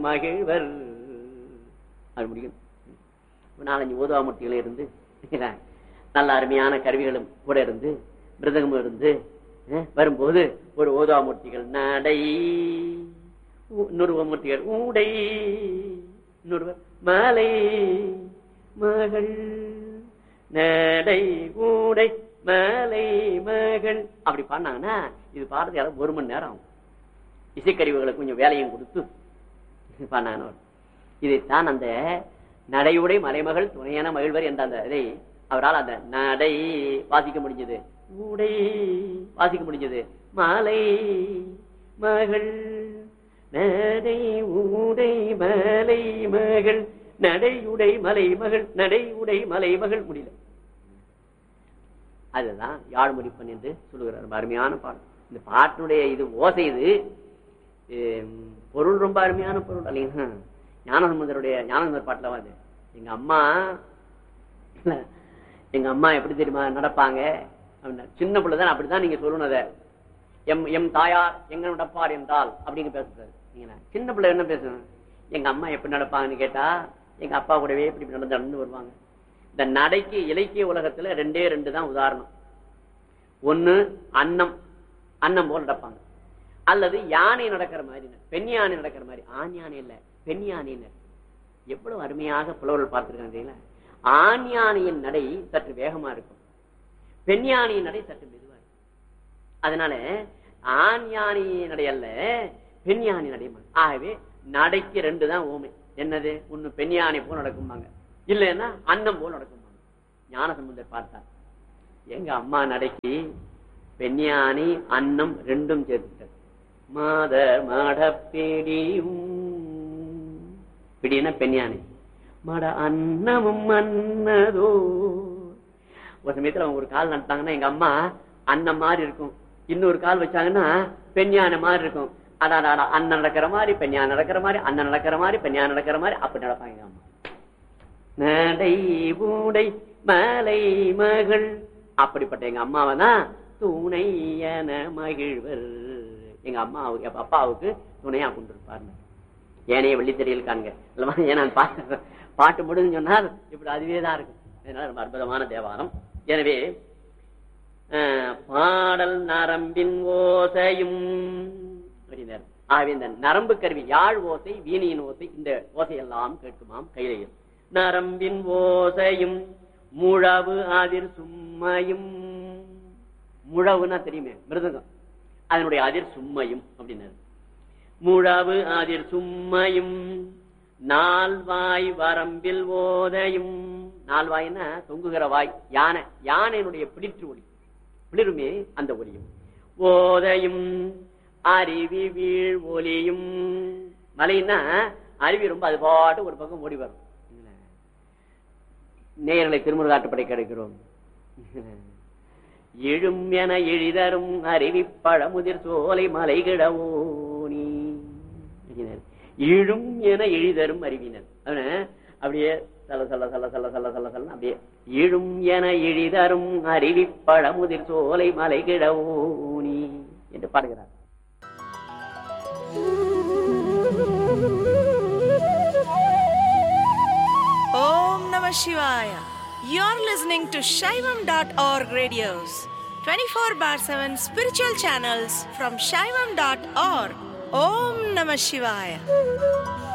மகிழ்வர் அது முடியும் ஒரு நாலஞ்சு ஓதுவாமூர்த்திகளே இருந்து நல்ல அருமையான கருவிகளும் கூட இருந்து மிருதகமும் இருந்து அஹ், வரும்போது ஒரு ஓதுவாமூர்த்திகள் நடை ஊ- இன்னொரு மூர்த்திகள் ஊடை இன்னொருவர் மாலை மகள் நடை ஊடை மாலை மகள் அப்படி பாடினாங்கன்னா இது பாடுறது யாரும் ஒரு மணி நேரம் ஆகும் இசைக்கருவிகளுக்கு கொஞ்சம் வேலையும் கொடுத்து பாடினாங்கன்னு வரும். இதைத்தான் அந்த நடையுடை மலைமகள் துணையான மகிழ்வர் என்ற அந்த இதை அவரால் அந்த நடை வாசிக்க முடிஞ்சது உடை வாசிக்க முடிஞ்சது மாலை மகள் நடை உடை மலை மகள் நடையுடை மலை மகள் நடையுடை மலை மகள் முடியல அதுதான் யாழ்மொழிப்பன் என்று சொல்லுகிறார் ரொம்ப அருமையான பாடல் இந்த பாட்டினுடைய இது ஓசை இது ஹம், பொருள் ரொம்ப அருமையான பொருள் இல்லைங்களா ஞானசம்பந்தருடைய ஞானசம்பந்தர் பாட்டுல வந்து எங்க அம்மா இல்ல, எங்க அம்மா எப்படி தெரியுமா நடப்பாங்க அப்படின்னா சின்ன பிள்ளைதான் அப்படிதான் நீங்க சொல்லணும் அதை எம் எம் தாயார் எங்க நடப்பார் என்றால் அப்படிங்க பேசுறாரு நீங்க சின்ன பிள்ளை என்ன பேசணும் எங்க அம்மா எப்படி நடப்பாங்கன்னு கேட்டா எங்க அப்பா கூடவே இப்படி இப்படி நடந்து நடந்து வருவாங்க இந்த நடைக்கு இலக்கிய உலகத்துல ரெண்டே ரெண்டு தான் உதாரணம் ஒண்ணு அன்னம் அன்னம் போல் நடப்பாங்க அல்லது யானை நடக்கிற மாதிரி பெண் யானை நடக்கிற மாதிரி ஆண் யானை இல்ல பெண் யானைன்னு எவ்வளவு அருமையாக புலவர்கள் பார்த்திருக்காங்க தெரியுங்களா? ஆண் யானையின் நடை சற்று வேகமா இருக்கும் பெண் யானையின் நடை சற்று மெதுவா இருக்கும் அதனால ஆண் யானை நடை அல்ல பெண் யானை நடை ஆகவே நடைக்கு ரெண்டு தான் ஊமை என்னது ஒண்ணு பெண் யானை போல் நடக்கும்பாங்க இல்லைன்னா அன்னம் போல் நடக்கும்பாங்க ஞானசம்பந்தர் பார்த்தார் எங்க அம்மா நடைக்கு பெண் யானை அன்னம் ரெண்டும் சேர்த்துட்டார் மாத மாட பிடியும் பிடினா பெண் யானை மட அன்னமும் அன்னதோ ஒரு சமயத்துல அவங்க ஒரு கால் நட்டாங்கன்னா எங்க அம்மா அன்னம் மாதிரி இருக்கும் இன்னொரு கால் வச்சாங்கன்னா பெண் யானை மாதிரி இருக்கும் அடாடா அண்ணன் நடக்கிற மாதிரி பெண் யானை நடக்கிற மாதிரி அண்ணன் நடக்கிற மாதிரி பெண் யானை நடக்கிற மாதிரி அப்படி நடப்பாங்க எங்க அம்மா நடை ஊடை மலை மகள் அப்படிப்பட்ட எங்க அம்மாவை தான் துணை என மகிழ்வர் எங்க அம்மா எங்க அப்பாவுக்கு துணையா கொண்டிருப்பார் ஏனைய வெள்ளித்தறியல் காண்க இல்லவா? ஏன்னா அந்த பாட்டு பாட்டு முடிஞ்சு சொன்னால் இப்படி அதுவே தான் இருக்கும் அதனால ரொம்ப அற்புதமான தேவாரம் எனவே அஹ், பாடல் நரம்பின் ஓசையும் அப்படின்னாரு. ஆகவே இந்த நரம்பு கருவி யாழ் ஓசை வீணையின் ஓசை இந்த ஓசையெல்லாம் கேட்குமாம் கைலையில் நரம்பின் ஓசையும் முழவு அதிர் சும்மையும் முழவுன்னா தெரியுமே மிருதங்கம் அதனுடைய அதிர் சும்மையும் அப்படின்னாரு முழவு அதிர் சும்மையும் நால்வாய் வரம்பில் ஓதையும் நால்வாய்னா தொங்குகிற வாய் யானை யானையினுடைய பிடிற்று ஒளி பிளிருமே அந்த ஒலியும் ஓதையும் அருவி வீழ் ஒலியும் மலைன்னா அருவி ரொம்ப அது பாட்டு ஒரு பக்கம் ஓடி வரும் நேயர்களை திருமுருகாட்டுப்படை கிடைக்கிறோம் எழும் என எழிதரும் அருவி பழமுதிர் சோலை மலை கிடவோனி இழும் என எழிதரும் அறிவினர் அவன அப்படியே சல சல சல சல சல சல சல அப்படியே இழும் என எழிதரும் அருவி பழமுதிர் சோலை மலை கிடவோனி என்று பாடுகிறார் Om Namah Shivaya. You're listening to Shaivam.org radios, 24 bar 7 spiritual channels from Shaivam.org. Om Namah Shivaya.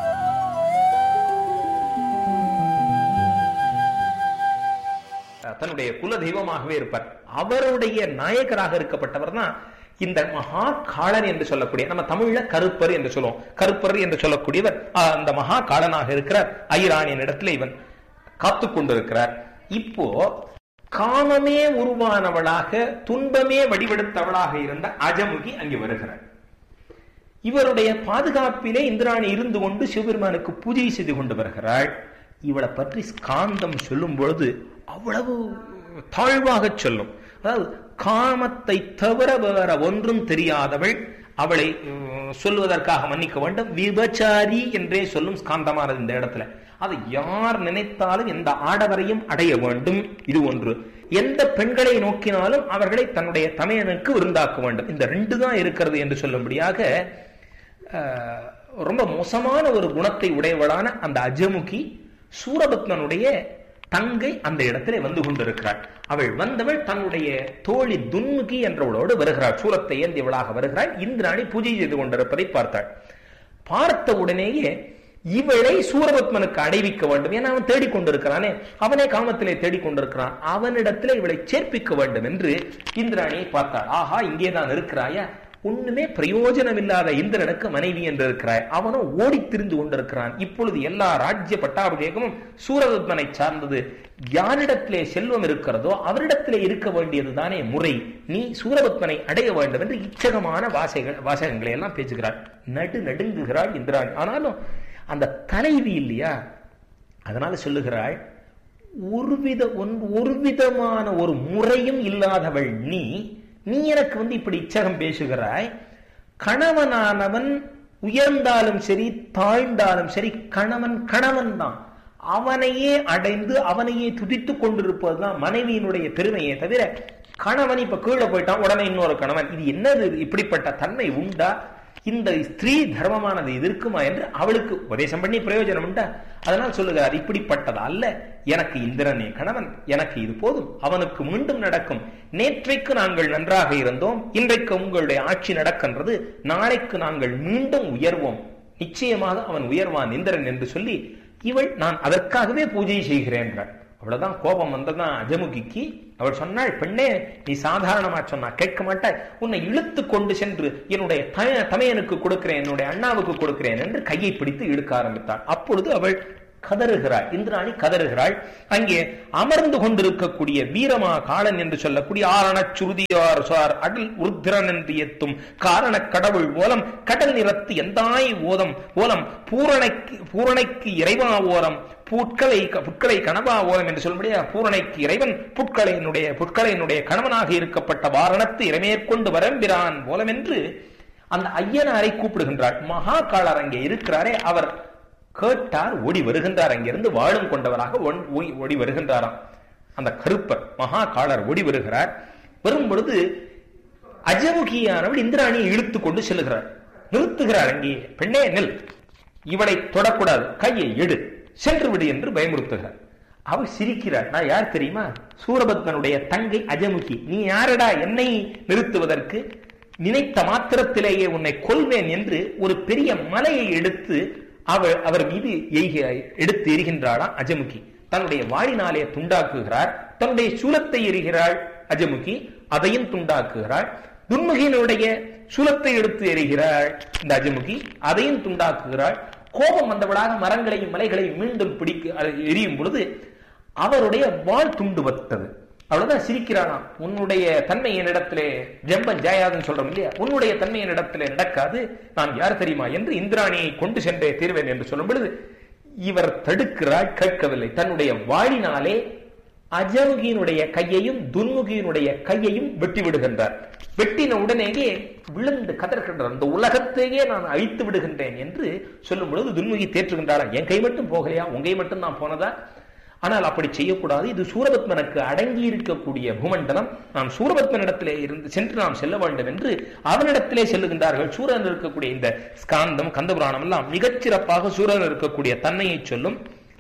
தன்னுடைய குல தெய்வமாகவே இருப்பார் அவருடைய நாயகராக இருக்கப்பட்டவர் தான் இந்த மகா காளன் என்று சொல்லக்கூடிய நம்ம தமிழ்ல கருப்பர் என்று சொல்லுவோம் கருப்பர் என்று சொல்லக்கூடியவர் ஆஹ், அந்த மகா காளனாக இருக்கிறார் ஐராணியின் இடத்துல இவன் காத்து கொண்டிருக்கிறார் இப்போ காமமே உருவானவளாக துன்பமே வடிவெடுத்தவளாக இருந்த அஜமுகி அங்கே வருகிறார் இவருடைய பாதுகாப்பிலே இந்திராணி இருந்து கொண்டு சிவபெருமானுக்கு பூஜை செய்து கொண்டு வருகிறாள் இவளை பற்றி ஸ்காந்தம் சொல்லும் பொழுது அவ்வளவு தாழ்வாக சொல்லும் அதாவது காமத்தை தவிர வேற ஒன்றும் தெரியாதவள் அவளை உம், சொல்வதற்காக மன்னிக்க வேண்டும் விபச்சாரி என்றே சொல்லும் ஸ்காந்தமானது இந்த இடத்துல அதை யார் நினைத்தாலும் எந்த ஆடவரையும் அடைய வேண்டும் இது ஒன்று எந்த பெண்களை நோக்கினாலும் அவர்களை தன்னுடைய தமையனுக்கு விருந்தாக்க வேண்டும் இந்த ரெண்டு தான் இருக்கிறது என்று சொல்லும்படியாக அஹ், ரொம்ப மோசமான ஒரு குணத்தை உடையவளான அந்த அஜமுகி சூரபத்மனுடைய தங்கை அந்த இடத்திலே வந்து கொண்டிருக்கிறாள் அவள் வந்தவள் தன்னுடைய தோழி துன்முகி என்றவளோடு வருகிறாள் சூலத்தை ஏந்தியவளாக வருகிறாள் இந்திராணி பூஜை செய்து கொண்டிருப்பதை பார்த்தாள் பார்த்த உடனேயே இவளை சூரபத்மனுக்கு அடைவிக்க வேண்டும் ஏன்னா அவன் தேடிக்கொண்டிருக்கிறானே அவனே காமத்திலே தேடிக்கொண்டிருக்கிறான் அவனிடத்திலே இவளை சேர்ப்பிக்க வேண்டும் என்று இந்திராணியை பார்த்தாள் ஆஹா இங்கேதான் இருக்கிறாயா ஒண்ணுமே பிரயோஜனம் இல்லாத இந்திரனுக்கு மனைவி என்று இருக்கிறாய் அவனும் ஓடி திரிந்து கொண்டிருக்கிறான் இப்பொழுது எல்லா ராஜ்ய பட்டாபிஷேகமும் சூரபத்மனை சார்ந்தது யாரிடத்திலே செல்வம் இருக்கிறதோ அவரிடத்திலே இருக்க வேண்டியது தானே முறை நீ சூரபத்மனை அடைய வேண்டும் என்று இச்சகமான வாசைகள் வாசகங்களை எல்லாம் பேசுகிறாள் நடு நடுங்குகிறாள் இந்திராணி ஆனாலும் அந்த தலைவி இல்லையா அதனால சொல்லுகிறாள் ஒருவித ஒரு விதமான ஒரு முறையும் இல்லாதவள் நீ நீ எனக்கு வந்து இப்படி இச்சகம் பேசுகிறாய் கணவனானவன் உயர்ந்தாலும் சரி தாழ்ந்தாலும் சரி கணவன் கணவன் தான் அவனையே அடைந்து அவனையே துதித்துக் கொண்டிருப்பதுதான் மனைவியினுடைய பெருமையே தவிர கணவன் இப்ப கீழே போயிட்டான் உடனே இன்னொரு கணவன் இது என்னது இப்படிப்பட்ட தன்மை உண்டா இந்த ஸ்திரீ தர்மமானது இது இருக்குமா என்று அவளுக்கு உபதேசம் பண்ணி பிரயோஜனம் உண்டா அதனால் சொல்லுகிறார் இப்படிப்பட்டது அல்ல எனக்கு இந்திரனே கணவன் எனக்கு இது போதும் அவனுக்கு மீண்டும் நடக்கும் நேற்றைக்கு நாங்கள் நன்றாக இருந்தோம் இன்றைக்கு உங்களுடைய ஆட்சி நடக்கின்றது நாளைக்கு நாங்கள் மீண்டும் உயர்வோம் நிச்சயமாக அவன் உயர்வான் இந்திரன் என்று சொல்லி இவள் நான் அதற்காகவே பூஜை செய்கிறேன் அவ்வளவுதான் கோபம் வந்ததான் அஜமுகிக்கு அவள் சொன்னாள் பெண்ணே நீ சாதாரணமா சொன்னா கேட்க மாட்டாய் உன்னை இழுத்து கொண்டு சென்று என்னுடைய தமையனுக்கு கொடுக்கிறேன் என்னுடைய அண்ணாவுக்கு கொடுக்கிறேன் என்று கையை பிடித்து இழுக்க ஆரம்பித்தாள் அப்பொழுது அவள் கதறுகிறாள் இந்திராணி கதறுகிறாள் அங்கே அமர்ந்து கொண்டிருக்கக்கூடிய வீரமா காலன் என்று சொல்லக்கூடிய ஆரண சுருதியார் சார் அடல் உருத்திரன் என்று எத்தும் காரண கடவுள் ஓலம் கடல் நிறத்து எந்தாய் ஓதம் ஓலம் பூரணைக்கு பூரணைக்கு இறைவா ஓரம் புட்களை புட்களை கனவா ஓலம் என்று சொல்லும்படியா பூரணைக்கு இறைவன் புட்களையினுடைய புட்களையினுடைய கணவனாக இருக்கப்பட்ட வாரணத்து இறைமேற்கொண்டு வரம்பிரான் ஓலம் என்று அந்த ஐயனாரை கூப்பிடுகின்றாள் மகா காலர் அங்கே இருக்கிறாரே அவர் கேட்டார் ஓடி வருகின்றார் அங்கிருந்து வாழும் கொண்டவராக ஓடி வருகின்றாராம் அந்த கருப்பர் மகா காலர் ஓடி வருகிறார் வரும் பொழுது அஜமுகியானவள் இந்திராணியை இழுத்து கொண்டு செல்லுகிறார் நிறுத்துகிறார் அங்கே பெண்ணே நெல் இவளை தொடக்கூடாது கையை எடு சென்று விடு என்று பயமுறுத்துகிறார் அவள் சிரிக்கிறார் நான் யார் தெரியுமா சூரபத்மனுடைய தங்கை அஜமுகி நீ யாரடா என்னை நிறுத்துவதற்கு நினைத்த மாத்திரத்திலேயே உன்னை கொல்வேன் என்று ஒரு பெரிய மலையை எடுத்து அவள் அவர் மீது எடுத்து எரிகின்றாளா அஜமுகி தன்னுடைய வாழினாலே துண்டாக்குகிறார் தன்னுடைய சூலத்தை எரிகிறாள் அஜமுகி அதையும் துண்டாக்குகிறாள் துன்முகியினுடைய சூலத்தை எடுத்து எரிகிறாள் இந்த அஜமுகி அதையும் துண்டாக்குகிறாள் கோபம் வந்தவளாக மரங்களையும் மலைகளையும் மீண்டும் பிடிக்க எரியும் பொழுது அவருடைய வாழ் துண்டுபட்டது அவ்வளவுதான் சிரிக்கிறானாம் உன்னுடைய தன்மை என்னிடத்திலே ஜம்பன் ஜாயாதுன்னு சொல்றோம் இல்லையா உன்னுடைய தன்மை என்னிடத்திலே நடக்காது நான் யார் தெரியுமா என்று இந்திராணியை கொண்டு சென்றே தீர்வேன் என்று சொல்லும் பொழுது இவர் தடுக்கிறாள் கேட்கவில்லை தன்னுடைய வாழினாலே அஜமுகியினுடைய கையையும் துன்முகியினுடைய கையையும் வெட்டி விடுகின்றார் வெட்டின உடனேயே விழுந்து கதறுகின்றார் அந்த உலகத்தையே நான் அழித்து விடுகின்றேன் என்று சொல்லும் பொழுது துன்முகி தேற்றுகின்றாரா என் கை மட்டும் போகலையா உன் கை மட்டும் நான் போனதா ஆனால் அப்படி செய்யக்கூடாது இது சூரபத்மனுக்கு அடங்கி இருக்கக்கூடிய பூமண்டலம் நாம் சூரபத்மனிடத்திலே இருந்து சென்று நாம் செல்ல வேண்டும் என்று அவனிடத்திலே செல்லுகின்றார்கள் சூரன் இருக்கக்கூடிய இந்த ஸ்காந்தம் கந்தபுராணம் எல்லாம் மிகச்சிறப்பாக சூரன் இருக்கக்கூடிய தன்மையை சொல்லும்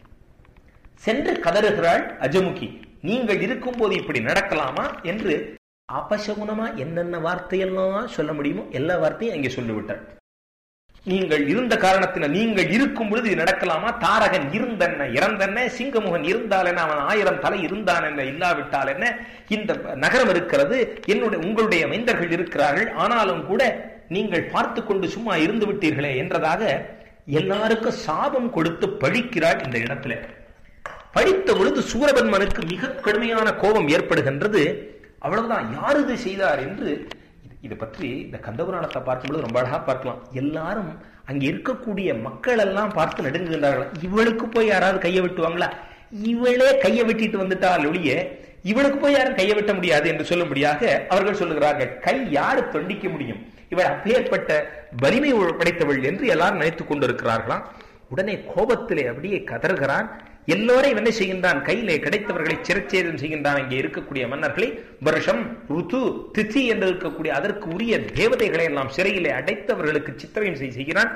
சென்று கதறுகிறாள் அஜமுகி நீங்கள் இருக்கும்போது இப்படி நடக்கலாமா என்று அபசகுனமா என்னென்ன வார்த்தையெல்லாம் சொல்ல முடியுமோ எல்லா வார்த்தையும் அங்கே சொல்லிவிட்டாள் நீங்கள் இருந்த காரணத்தினால் நீங்கள் இருக்கும் பொழுது இது நடக்கலாமா தாரகன் இருந்தென்ன இறந்தென்ன சிங்கமுகன் இருந்தால் என்ன அவன் ஆயிரம் தலை இருந்தான் என்ன இல்லாவிட்டால் என்ன இந்த நகரம் இருக்கிறது என்னுடைய உங்களுடைய மைந்தர்கள் இருக்கிறார்கள் ஆனாலும் கூட நீங்கள் பார்த்து கொண்டு சும்மா இருந்து விட்டீர்களே என்றதாக எல்லாருக்கும் சாபம் கொடுத்து பழிக்கிறாள் இந்த இடத்துல படித்த பொழுது சூரபன்மனுக்கு மிக கடுமையான கோபம் ஏற்படுகின்றது அவ்வளவுதான் யார் இது செய்தார் என்று இதை பற்றி இந்த கந்தபுராணத்தை பார்க்கும்போது ரொம்ப அழகா பார்க்கலாம் எல்லாரும் அங்க இருக்கக்கூடிய மக்கள் எல்லாம் பார்த்து நடுங்குகின்றார்கள் இவளுக்கு போய் யாராவது கையை வெட்டுவாங்களா இவளே கையை வெட்டிட்டு வந்துட்டால் ஒழிய இவளுக்கு போய் யாரும் கையை வெட்ட முடியாது என்று சொல்லும்படியாக அவர்கள் சொல்லுகிறார்கள் கை யாரு தொண்டிக்க முடியும் இவள் அப்பேற்பட்ட வலிமை படைத்தவள் என்று எல்லாரும் நினைத்துக் கொண்டிருக்கிறார்களாம் உடனே கோபத்திலே அப்படியே கதறுகிறான் எல்லோரையும் என்ன செய்கின்றான் கையிலே கிடைத்தவர்களை சிரச்சேதம் செய்கின்றான் இங்கே இருக்கக்கூடிய மன்னர்களை வருஷம் ருத்து திதி என்று இருக்கக்கூடிய அதற்கு உரிய தேவதைகளை எல்லாம் சிறையிலே அடைத்தவர்களுக்கு சித்திரையும் செய்கிறான்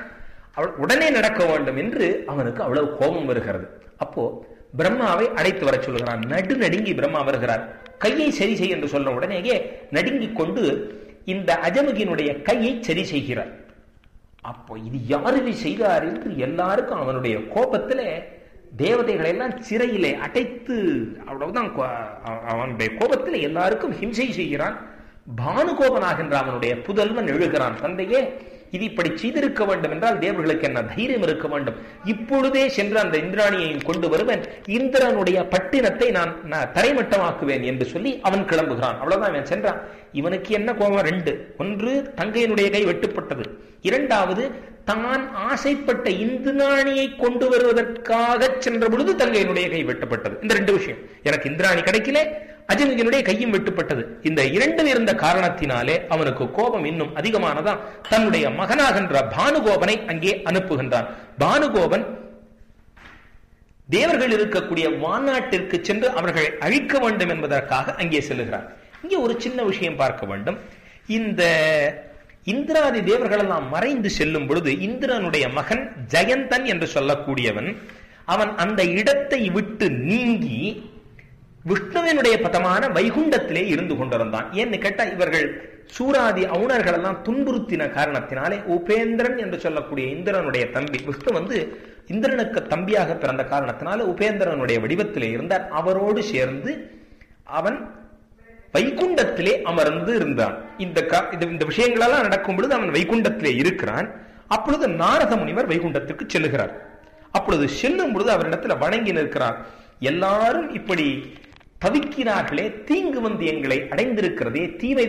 அவள் உடனே நடக்க வேண்டும் என்று அவனுக்கு அவ்வளவு கோபம் வருகிறது அப்போ பிரம்மாவை அழைத்து வர சொல்லுகிறான் நடு நடுங்கி பிரம்மா வருகிறார் கையை சரி செய் என்று சொன்ன உடனேயே நடுங்கிக் கொண்டு இந்த அஜமுகினுடைய கையை சரி செய்கிறார் அப்போ இது யாருக்கு செய்தார் என்று எல்லாருக்கும் அவனுடைய கோபத்திலே தேவதைகளை எல்லாம் சிறையிலே அடைத்து அவ்வளவுதான் கோ- அவ- அவனுடைய கோபத்திலே எல்லாருக்கும் ஹிம்சை செய்கிறான் பானுகோபனாகின்ற அவனுடைய புதல்வன் எழுகிறான் தந்தையே இது இப்படி செய்திருக்க வேண்டும் என்றால் தேவர்களுக்கு என்ன தைரியம் இருக்க வேண்டும் இப்பொழுதே சென்று அந்த இந்திராணியையும் கொண்டு வருவேன் இந்திரனுடைய பட்டினத்தை நான் நான் தரைமட்டமாக்குவேன் என்று சொல்லி அவன் கிளம்புகிறான் அவ்வளவுதான் அவன் சென்றான் இவனுக்கு என்ன கோபம் ரெண்டு ஒன்று தங்கையினுடைய கை வெட்டுப்பட்டது இரண்டாவது தான் ஆசைப்பட்ட இந்திராணியை கொண்டு வருவதற்காக சென்ற பொழுது தங்கையினுடைய கை வெட்டப்பட்டது இந்த ரெண்டு விஷயம் எனக்கு இந்திராணி கிடைக்கல அஜங்கனுடைய கையும் வெட்டுப்பட்டது இந்த இரண்டும் இருந்த காரணத்தினாலே அவனுக்கு கோபம் இன்னும் அதிகமானதான் தன்னுடைய மகனாகின்ற பானுகோபனை அங்கே அனுப்புகின்றான் பானுகோபன் தேவர்கள் இருக்கக்கூடிய வானாட்டிற்கு சென்று அவர்களை அழிக்க வேண்டும் என்பதற்காக அங்கே செல்லுகிறார் இங்கே ஒரு சின்ன விஷயம் பார்க்க வேண்டும் இந்த இந்திராதி தேவர்கள் எல்லாம் மறைந்து செல்லும் பொழுது இந்திரனுடைய மகன் ஜெயந்தன் என்று சொல்லக்கூடியவன் அவன் அந்த இடத்தை விட்டு நீங்கி விஷ்ணுவினுடைய பதமான வைகுண்டத்திலே இருந்து கொண்டிருந்தான் ஏன்னு கேட்டா இவர்கள் சூராதி அவுணர்கள் எல்லாம் துன்புறுத்தின காரணத்தினாலே உபேந்திரன் என்று சொல்லக்கூடிய இந்திரனுடைய தம்பி விஷ்ணு வந்து இந்திரனுக்கு தம்பியாக பிறந்த காரணத்தினால உபேந்திரனுடைய வடிவத்திலே இருந்தார் அவரோடு சேர்ந்து அவன் வைகுண்டத்திலே அமர்ந்து இருந்தான் இந்த க- இது- இந்த விஷயங்களெல்லாம் நடக்கும் பொழுது அவன் வைகுண்டத்திலே இருக்கிறான் அப்பொழுது நாரத முனிவர் வைகுண்டத்திற்கு செல்லுகிறார் அப்பொழுது செல்லும் பொழுது அவரிடத்துல வணங்கி நிற்கிறார் எல்லாரும் இப்படி தவிக்கிறார்களே தீங்கு வந்து எங்களை அடைந்திருக்கிறதே தீமை